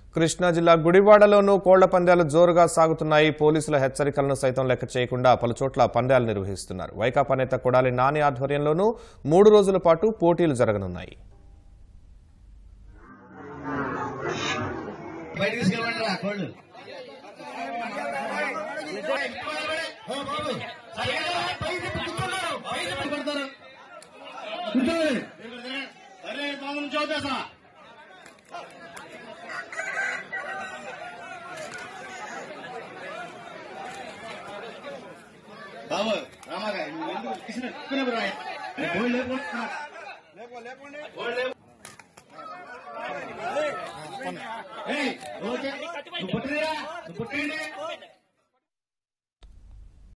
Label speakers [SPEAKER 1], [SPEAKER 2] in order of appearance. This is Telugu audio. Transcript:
[SPEAKER 1] కృష్ణా జిల్లా గుడివాడలోనూ కోళ్ల పందాలు జోరుగా సాగుతున్నాయి పోలీసుల హెచ్చరికలను సైతం లెక్క చేయకుండా పలు చోట్ల పందాలు నిర్వహిస్తున్నారు వైకాపా నేత కొడాలి నాని ఆధ్వర్యంలోనూ మూడు రోజుల పాటు పోటీలు జరగనున్నాయి
[SPEAKER 2] బయటకు తీసుకెళ్ళండి రా కోళ్ళు ఓ బాబు సరిగ్గా పైకి కూర్చున్నారు. పైకి పడతారు. కూర్చోండి. సరే బాబు నుంచి చదువుతా బాబు రామాగా నువ్వు ఎందుకు తీసుకుని ఎక్కువ రా కోళ్ళు లేకుండా ఏయ్, ఓకే. నువ్వు పుట్టినరా? నువ్వు పుట్టిండే?